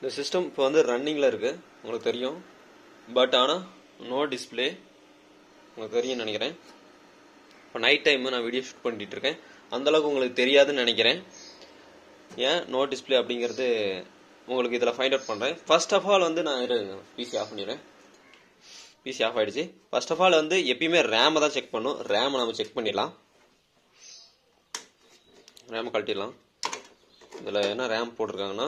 இந்த சிஸ்டம் இப்போ வந்து ரன்னிங்கில் இருக்குது உங்களுக்கு தெரியும் பட் ஆனால் நோ டிஸ்பிளே உங்களுக்கு தெரியும்னு நினைக்கிறேன் இப்போ நைட் டைம் நான் வீடியோ ஷூட் பண்ணிட்டு இருக்கேன் அந்த அளவுக்கு உங்களுக்கு தெரியாதுன்னு நினைக்கிறேன் ஏன் நோ டிஸ்பிளே அப்படிங்கிறது உங்களுக்கு இதில் ஃபைண்ட் அவுட் பண்ணுறேன் ஃபர்ஸ்ட் ஆஃப் ஆல் வந்து நான் பிசி ஆஃப் பண்ணிடுறேன் பிசி ஆஃப் ஆயிடுச்சு ஃபர்ஸ்ட் ஆஃப் ஆல் வந்து எப்பயுமே ரேமை தான் செக் பண்ணும் ரேமை நம்ம செக் பண்ணிடலாம் ரேமை கழட்டிடலாம் இதில் என்ன ரேம் போட்டிருக்காங்கன்னா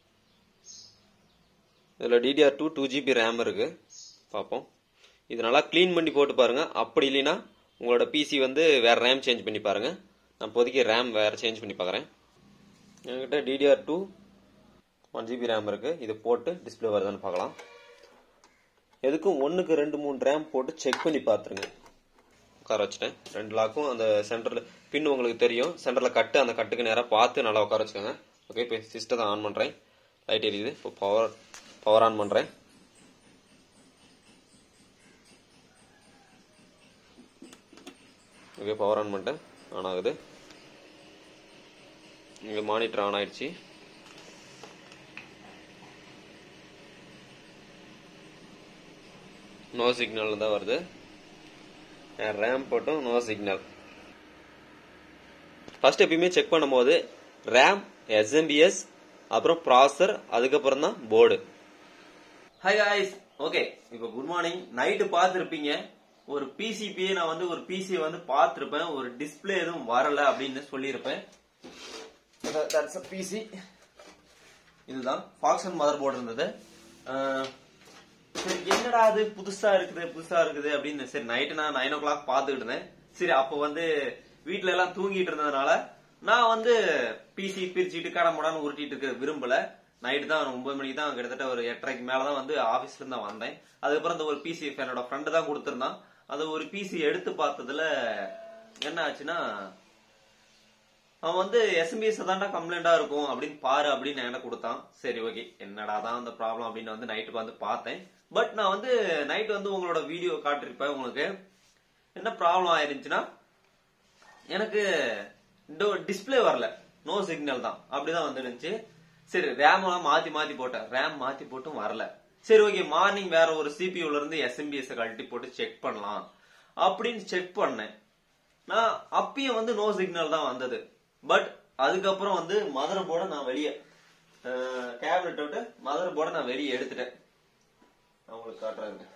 இதில் DDR two two GB RAM இருக்கு பார்ப்போம் இது நல்லா க்ளீன் பண்ணி போட்டு பாருங்க அப்படி இல்லைன்னா உங்களோட பிசி வந்து வேற ரேம் சேஞ்ச் பண்ணி பாருங்க நான் இப்போதைக்கு ரேம் வேற சேஞ்ச் பண்ணி பார்க்குறேன் என்கிட்ட DDR two one GB RAM இருக்கு இது போட்டு டிஸ்பிளே வருதான்னு பார்க்கலாம் எதுக்கும் ஒன்றுக்கு ரெண்டு மூணு ரேம் போட்டு செக் பண்ணி பார்த்துருங்க உட்கார வச்சுட்டேன் ரெண்டு லாக்கும் அந்த சென்டரில் பின் உங்களுக்கு தெரியும் சென்டரில் கட்டு அந்த கட்டுக்கு நேராக பார்த்து நல்லா உட்கார வச்சுக்கோங்க ஓகே இப்போ சிஸ்டத்தை ஆன் பண்ணுறேன் லைட் எரியுது இப்போ பவர் பவர் ஆன் பண்ணுறேன் ஓகே பவர் ஆன் பண்ணிட்டேன் ஆன் ஆகுது இங்கே மானிட்டர் ஆன் ஆயிடுச்சு நோ சிக்னல் தான் வருது ரேம் போட்டும் நோ சிக்னல் ஃபர்ஸ்ட் எப்பயுமே செக் பண்ணும்போது ரேம் எஸ்எம்பிஎஸ் அப்புறம் ப்ராசர் அதுக்கப்புறம் தான் போர்டு ஹாய் காய்ஸ் ஓகே இப்போ குட் மார்னிங் நைட்டு பார்த்துருப்பீங்க ஒரு பிசிபியை நான் வந்து ஒரு பிசி வந்து பார்த்துருப்பேன் ஒரு டிஸ்பிளே எதுவும் வரல அப்படின்னு சொல்லியிருப்பேன் தட்ஸ் பிசி இதுதான் ஃபாக்ஸன் மதர் போர்டு இருந்தது அஹ், சரி என்னடா அது புதுசா இருக்குது புதுசா இருக்குது அப்படின்னு சரி நைட்டு நான் நைன் ஓ கிளாக் பார்த்துக்கிட்டு இருந்தேன் சரி அப்போ வந்து வீட்ல எல்லாம் தூங்கிட்டு இருந்ததுனால நான் வந்து பிசி பிரிச்சுட்டு கடமுடான்னு உருட்டிட்டு இருக்க விரும்பல நைட்டு தான் ஒன்பது மணிக்கு தான் கிட்டத்தட்ட ஒரு எட்டரைக்கு மேல தான் வந்து ஆபீஸ்ல இருந்து தான் வந்தேன் அதுக்கப்புறம் இந்த ஒரு பிசி என்னோட ஃப்ரெண்டு தான் கொடுத்திருந்தான் அது ஒரு பிசி எடுத்து பார்த்ததுல என்ன ஆச்சுன்னா அவன் வந்து எஸ்எம்பிஎஸ் தான்டா கம்ப்ளைண்டா இருக்கும் அப்படின்னு பாரு அப்படின்னு என்கிட்ட கொடுத்தான் சரி ஓகே என்னடா தான் அந்த ப்ராப்ளம் அப்படின்னு வந்து நைட்டுக்கு வந்து பார்த்தேன் பட் நான் வந்து நைட் வந்து உங்களோட வீடியோ காட்டிருப்பேன் உங்களுக்கு என்ன ப்ராப்ளம் ஆயிருந்துச்சுன்னா எனக்கு டிஸ்பிளே வரல நோ சிக்னல் தான் அப்படிதான் வந்துருந்துச்சு சரி ரேம் எல்லாம் மாத்தி மாத்தி போட்டேன் ரேம் மாத்தி போட்டும் வரல சரி ஓகே மார்னிங் வேற ஒரு சிபியூல இருந்து எஸ்எம்பிஎஸ் கழட்டி போட்டு செக் பண்ணலாம் அப்படின்னு செக் பண்ணேன் நான் அப்பயும் வந்து நோ சிக்னல் தான் வந்தது பட் அதுக்கப்புறம் வந்து மதர் போர்டை நான் வெளியே கேபினட் விட்டு மதர் போர்டை நான் வெளியே எடுத்துட்டேன் நான் உங்களுக்கு காட்டுறேங்க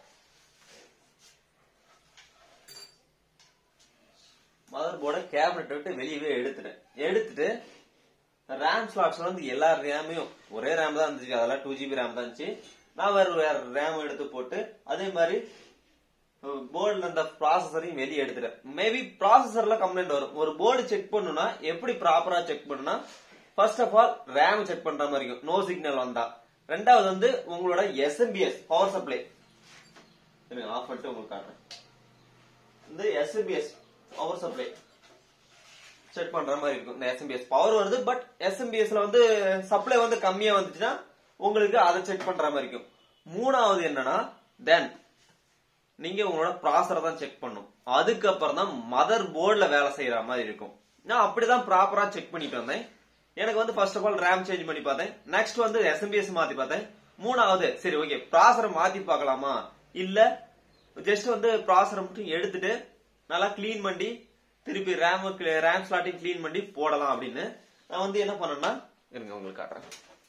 மதர் போர்டை கேபினட் விட்டு வெளியவே எடுத்துட்டேன் எடுத்துட்டு ரேம் ஸ்லாட்ஸ்ல வந்து எல்லா ரேமையும் ஒரே ரேம் தான் இருந்துச்சு அதெல்லாம் டூ ஜிபி ரேம் தான் இருந்துச்சு நான் வேற வேற ரேம் எடுத்து போட்டு அதே மாதிரி போர்டுல இருந்த ப்ராசஸரையும் வெளியே எடுத்துட்டேன் மேபி ப்ராசஸர்ல கம்ப்ளைண்ட் வரும் ஒரு போர்டு செக் பண்ணுனா எப்படி ப்ராப்பரா செக் பண்ணுனா first of all RAM check பண்ற மாதிரி இருக்கும் நோ சிக்னல் வந்தா ரெண்டாவது வந்து உங்களோட எஸ்எம்பிஎஸ் பவர் சப்ளை ஆஃப் பண்ணிட்டு உங்களுக்கு காட்டுறேன் இந்த எஸ்எம்பிஎஸ் பவர் சப்ளை செக் பண்ற மாதிரி இருக்கும் இந்த எஸ்எம்பிஎஸ் பவர் வருது பட் எஸ்எம்பிஎஸ்ல வந்து சப்ளை வந்து கம்மியா வந்துச்சுன்னா உங்களுக்கு அதை செக் பண்ற மாதிரி இருக்கும் மூணாவது என்னன்னா தென் நீங்க உங்களோட ப்ராசரை தான் செக் பண்ணும் அதுக்கப்புறம் தான் மதர் போர்டுல வேலை செய்யற மாதிரி இருக்கும் நான் அப்படிதான் ப்ராப்பரா செக் பண்ணிட்டு வந்தேன் எனக்கு வந்து first of all RAM change பண்ணி பார்த்தேன் நெக்ஸ்ட் வந்து எஸ்எம்பிஎஸ் மாத்தி பார்த்தேன் மூணாவது சரி ஓகே ப்ராசரை மாத்தி பார்க்கலாமா இல்ல ஜஸ்ட் வந்து ப்ராசரை மட்டும் எடுத்துட்டு நல்லா க்ளீன் பண்ணி திருப்பி ரேம் ரேம் ஸ்லாட்டையும் க்ளீன் பண்ணி போடலாம் அப்படின்னு நான் வந்து என்ன பண்ணேன்னா இருங்க உங்களுக்கு காட்டுறேன்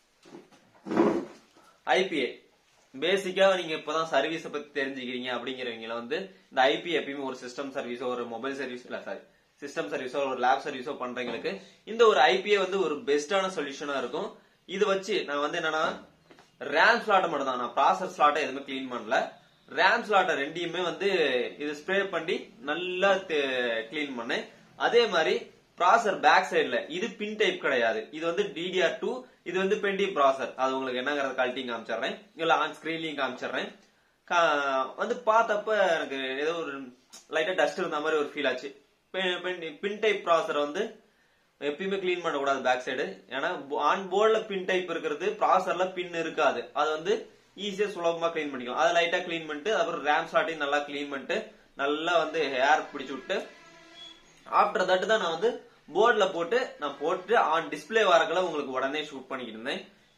ஐபிஏ பேசிக்கா நீங்க இப்பதான் சர்வீஸ பத்தி தெரிஞ்சுக்கிறீங்க அப்படிங்கிறவங்கள வந்து இந்த ஐபி எப்பயுமே ஒரு சிஸ்டம் சர்வீஸோ ஒரு மொபைல் சர்வீஸ் இல்ல சாரி சிஸ்டம் சர்வீஸோ ஒரு லேப் சர்வீஸோ பண்றவங்களுக்கு இந்த ஒரு ஐபிஏ வந்து ஒரு பெஸ்டான சொல்யூஷனா இருக்கும் இது வச்சு நான் வந்து என்னன்னா ரேம் ஸ்லாட்டை மட்டும் தான் நான் ப்ராசஸ் ஸ்லாட்டை எதுவுமே க்ளீன் பண்ணல ரேம் ஸ்லாட்டை ரெண்டையுமே வந்து இது ஸ்ப்ரே பண்ணி நல்லா க்ளீன் பண்ணேன் அதே மாதிரி ப்ராசர் பேக் சைடுல இது பின் டைப் கிடையாது இது வந்து டிடிஆர் டூ இது வந்து பென்டி ப்ராசர் அது உங்களுக்கு என்னங்கறத கழட்டியும் காமிச்சிடுறேன் இல்ல ஆன் ஸ்கிரீன்லயும் காமிச்சிடுறேன் கா- வந்து பார்த்தப்ப எனக்கு ஏதோ ஒரு லைட்டா டஸ்ட் இருந்த மாதிரி ஒரு ஃபீல் ஆச்சு பின் டைப் ப்ராசர் வந்து எப்பயுமே க்ளீன் பண்ணக்கூடாது பேக் சைடு ஏன்னா ஆன் போர்டில் பின் டைப் இருக்கிறது ப்ராசர்ல பின் இருக்காது அது வந்து ஈஸியா சுலபமா க்ளீன் பண்ணிக்கலாம் அதை லைட்டா க்ளீன் பண்ணிட்டு அப்புறம் ரேம் ஸ்லாட்டையும் நல்லா க்ளீன் பண்ணிட்டு நல்லா வந்து ஹேர் பிடிச்சு விட்டு ஆஃப்டர் தட் தான் நான் வந்து போர்டில் போட்டு நான் போட்டு ஆன் டிஸ்ப்ளே வரக்கல உங்களுக்கு உடனே ஷூட் பண்ணிக்கிட்டு இருந்தேன்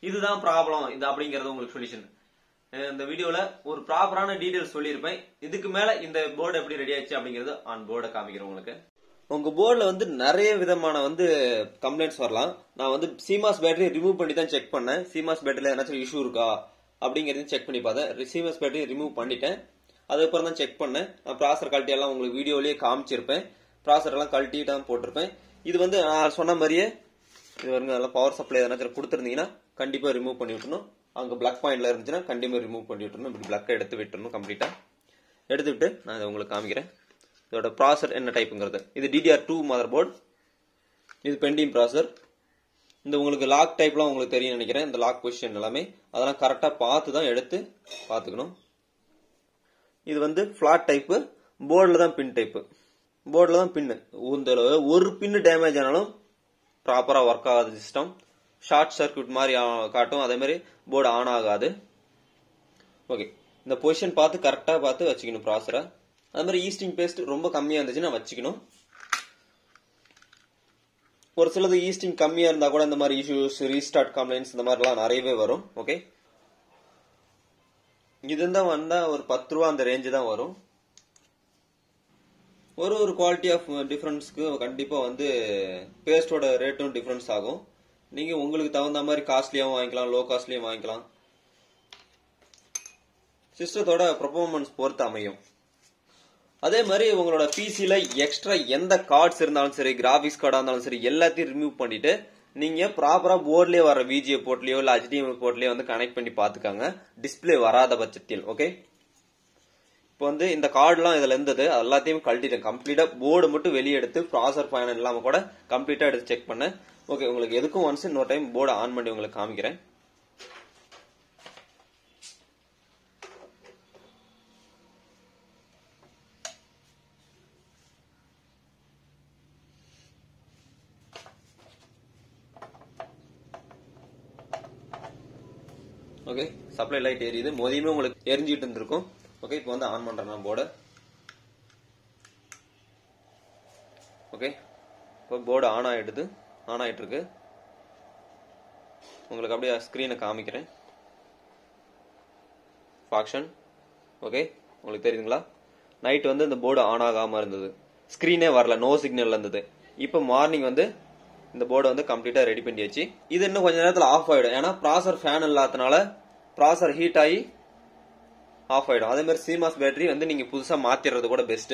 இதுதான் ப்ராப்ளம் இது அப்படிங்கறது உங்களுக்கு சொல்யூஷன் இந்த வீடியோல ஒரு ப்ராப்பரான டீடைல்ஸ் சொல்லியிருப்பேன் இதுக்கு மேல இந்த போர்டு எப்படி ரெடி ஆச்சு அப்படிங்கறது ஆன் போர்டை காமிக்கிறேன் உங்களுக்கு உங்க போர்டில் வந்து நிறைய விதமான வந்து கம்ப்ளைண்ட்ஸ் வரலாம் நான் வந்து சிமாஸ் பேட்டரி ரிமூவ் பண்ணி தான் செக் பண்ணேன் சிமாஸ் பேட்டரியில் ஏதாச்சும் இஷ்யூ இருக்கா அப்படிங்கறதையும் செக் பண்ணி பார்த்தேன் சிமாஸ் பேட்டரி ரிமூவ் பண்ணிட்டேன் அதுக்கப்புறம் தான் செக் பண்ணேன் நான் ப்ராசர் கழட்டி எல்லாம் உங்களுக்கு வீடியோலயே காமிச்சிருப்பேன் ப்ராசர் எல்லாம் கழட்டி தான் போட்டிருப்பேன் இது வந்து நான் சொன்ன மாதிரியே இது வந்து நல்லா பவர் சப்ளை எதனாச்சும் கொடுத்துருந்தீங்கன்னா கண்டிப்பா ரிமூவ் பண்ணி விட்டணும் அங்க பிளக் பாயிண்ட்ல இருந்துச்சுன்னா கண்டிப்பா ரிமூவ் பண்ணி விட்டுறணும் இப்படி பிளக்கை எடுத்து விட்டுறணும் கம்ப்ளீட்டா எடுத்துவிட்டு நான் இதை உங்களுக்கு காமிக்கிறேன் இதோட ப்ராசர் என்ன டைப்புங்கிறது இது டிடிஆர் டூ மதர் போர்டு இது பெண்டிங் ப்ராசர் இந்த உங்களுக்கு லாக் டைப்லாம் உங்களுக்கு தெரியும் நினைக்கிறேன் இந்த லாக் பொசிஷன் எல்லாமே அதெல்லாம் கரெக்டாக பார்த்து தான் எடுத்து பார்த்துக்கணும் இது வந்து ஃபிளாட் டைப்பு போர்டில் தான் பின் டைப்பு போர்டில் தான் பின்னு இந்த ஒரு பின்னு டேமேஜ் ஆனாலும் ப்ராப்பராக ஒர்க் ஆகாது சிஸ்டம் ஷார்ட் சர்க்யூட் மாதிரி ஆ- காட்டும் அதே மாதிரி போர்டு ஆன் ஆகாது ஓகே இந்த பொசிஷன் பார்த்து கரெக்டாக பார்த்து வச்சுக்கணும் ப்ராசரை அது மாதிரி ஈஸ்டிங் பேஸ்ட் ரொம்ப கம்மியாக இருந்துச்சுன்னா வச்சுக்கணும் ஒரு சிலது ஈஸ்டிங் கம்மியா இருந்தா கூட இந்த மாதிரி இஷ்யூஸ் ரீஸ்டார்ட் கம்ப்ளைண்ட்ஸ் இந்த மாதிரிலாம் நிறையவே வரும் ஓகே இது தான் வந்தா ஒரு பத்து ரூபா அந்த ரேஞ்சு தான் வரும் ஒரு ஒரு குவாலிட்டி ஆஃப் டிஃபரன்ஸ்க்கு கண்டிப்பா வந்து பேஸ்டோட ரேட்டும் டிஃபரன்ஸ் ஆகும் நீங்க உங்களுக்கு தகுந்த மாதிரி காஸ்ட்லியாவும் வாங்கிக்கலாம் லோ காஸ்ட்லியும் வாங்கிக்கலாம் சிஸ்டத்தோட பெர்ஃபார்மன்ஸ் பொறுத்து அமையும் அதே மாதிரி உங்களோட பிசில எக்ஸ்ட்ரா எந்த கார்ட்ஸ் இருந்தாலும் சரி கிராபிக்ஸ் கார்டா இருந்தாலும் சரி எல்லாத்தையும் ரிமூவ் பண்ணிட்டு நீங்க ப்ராப்பரா போர்ட்லயே வர விஜிஏ போர்ட்லயோ இல்ல HDMI போர்ட்லயோ வந்து கனெக்ட் பண்ணி பாத்துக்காங்க டிஸ்ப்ளே வராத பட்சத்தில் ஓகே இப்போ வந்து இந்த கார்டுலாம் இதுல இருந்தது அது எல்லாத்தையும் கழட்டிட்டேன் கம்ப்ளீட்டா போர்டு மட்டும் வெளியே எடுத்து ப்ராசர் ஃபைனல் இல்லாம கூட கம்ப்ளீட்டா எடுத்து செக் பண்ணேன் ஓகே உங்களுக்கு எதுக்கும் ஒன்ஸ் இன்னொரு டைம் போர்டு ஆன் பண்ணி உங்களுக்கு காமிக்கிறேன் ஓகே சப்ளை லைட் எரியுது மொதலையுமே உங்களுக்கு எரிஞ்சிட்டு இருந்திருக்கும் ஓகே இப்போ வந்து ஆன் பண்றேன் நான் போர்டை ஓகே இப்போ போர்டு ஆன் ஆயிடுது ஆன் ஆயிட்டு இருக்கு உங்களுக்கு அப்படியே ஸ்க்ரீனை காமிக்கிறேன் ஃபாக்ஷன் ஓகே உங்களுக்கு தெரியுதுங்களா நைட் வந்து இந்த போர்டு ஆன் ஆகாம இருந்தது ஸ்க்ரீனே வரல நோ சிக்னல் இருந்தது இப்போ மார்னிங் வந்து இந்த போர்டை வந்து கம்ப்ளீட்டா ரெடி பண்ணியாச்சு இது இன்னும் கொஞ்ச நேரத்துல ஆஃப் ஆயிடும் ஏன்னா ப்ராசர் ஃபேன் இல்லாதனால ப்ராசர் ஹீட் ஆகி ஆஃப் ஆயிடும் அதே மாதிரி சிமாஸ் பேட்டரி வந்து நீங்க புதுசா மாத்திடுறது கூட பெஸ்ட்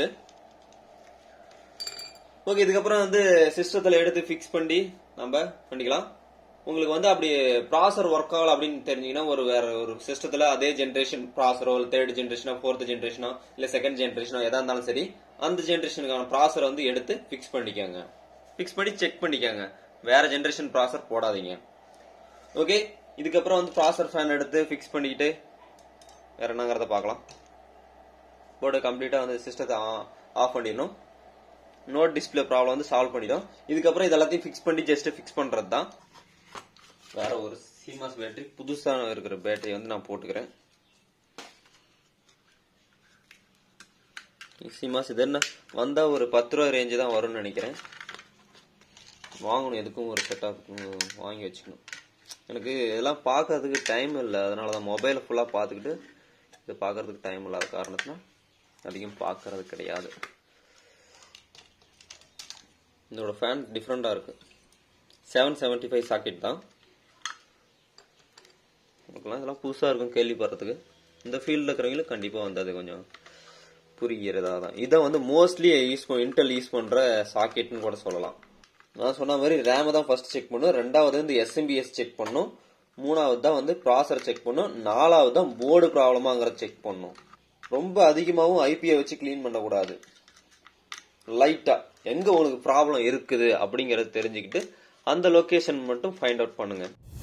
ஓகே இதுக்கப்புறம் வந்து சிஸ்டத்துல எடுத்து ஃபிக்ஸ் பண்ணி நம்ம பண்ணிக்கலாம் உங்களுக்கு வந்து அப்படி ப்ராசர் ஒர்க் ஆகல அப்படின்னு தெரிஞ்சீங்கன்னா ஒரு வேற ஒரு சிஸ்டத்துல அதே ஜென்ரேஷன் ப்ராசரோ இல்லை தேர்ட் ஜென்ரேஷனோ ஃபோர்த் ஜென்ரேஷனோ இல்ல செகண்ட் ஜென்ரேஷனோ எதா இருந்தாலும் சரி அந்த ஜென்ரேஷனுக்கான ப்ராசரை வந்து எடுத்து ஃபிக்ஸ் பண்ணிக்கோங்க ஃபிக்ஸ் பண்ணி செக் பண்ணிக்கோங்க வேற ஜென்ரேஷன் ப்ராசர் போடாதீங்க ஓகே இதுக்கப்புறம் வந்து ப்ராசர் ஃபேன் எடுத்து ஃபிக்ஸ் பண்ணிக்கிட்டு வேற என்னங்கிறத பார்க்கலாம் போர்டு கம்ப்ளீட்டா வந்து சிஸ்டத்தை ஆஃப் பண்ணிடணும் நோட் டிஸ்பிளே ப்ராப்ளம் வந்து சால்வ் பண்ணிடும் இதுக்கப்புறம் இது எல்லாத்தையும் ஃபிக்ஸ் பண்ணி ஜஸ்ட் ஃபிக்ஸ் பண்றது தான் வேற ஒரு சிமாஸ் பேட்டரி புதுசா இருக்கிற பேட்டரி வந்து நான் போட்டுக்கிறேன் சிமாஸ் இது என்ன வந்தா ஒரு பத்து ரூபா ரேஞ்சு தான் வரும்னு நினைக்கிறேன் வாங்கணும் எதுக்கும் ஒரு செட்டாக வாங்கி வச்சுக்கணும் எனக்கு இதெல்லாம் பார்க்கறதுக்கு டைம் இல்லை அதனால தான் மொபைலை ஃபுல்லாக பார்த்துக்கிட்டு இது பார்க்கறதுக்கு டைம் இல்லாத காரணத்தினால் அதிகம் பார்க்கறது கிடையாது இதோட ஃபேன் டிஃப்ரெண்டாக இருக்கு செவன் செவன்ட்டி ஃபைவ் சாக்கெட் தான் உங்களுக்குலாம் இதெல்லாம் புதுசாக இருக்கும் கேள்விப்படுறதுக்கு இந்த ஃபீல்டில் இருக்கிறவங்களுக்கு கண்டிப்பாக வந்து அது கொஞ்சம் புரிகிறதா தான் இதை வந்து மோஸ்ட்லி யூஸ் பண்ண இன்டெல் யூஸ் பண்ணுற சாக்கெட்னு கூட சொல்லலாம் நான் சொன்ன மாதிரி ரேமை தான் ஃபர்ஸ்ட் செக் பண்ணும் ரெண்டாவது வந்து எஸ்எம்பிஎஸ் செக் பண்ணும் மூணாவது தான் வந்து ப்ராசர் செக் பண்ணும் நாலாவது தான் போர்டு ப்ராப்ளமாங்கிறத செக் பண்ணும் ரொம்ப அதிகமாகவும் ஐபிஐ வச்சு க்ளீன் பண்ணக்கூடாது லைட்டா எங்க உங்களுக்கு ப்ராப்ளம் இருக்குது அப்படிங்கறத தெரிஞ்சுக்கிட்டு அந்த லொகேஷன் மட்டும் ஃபைண்ட் அவுட் பண்ணுங்க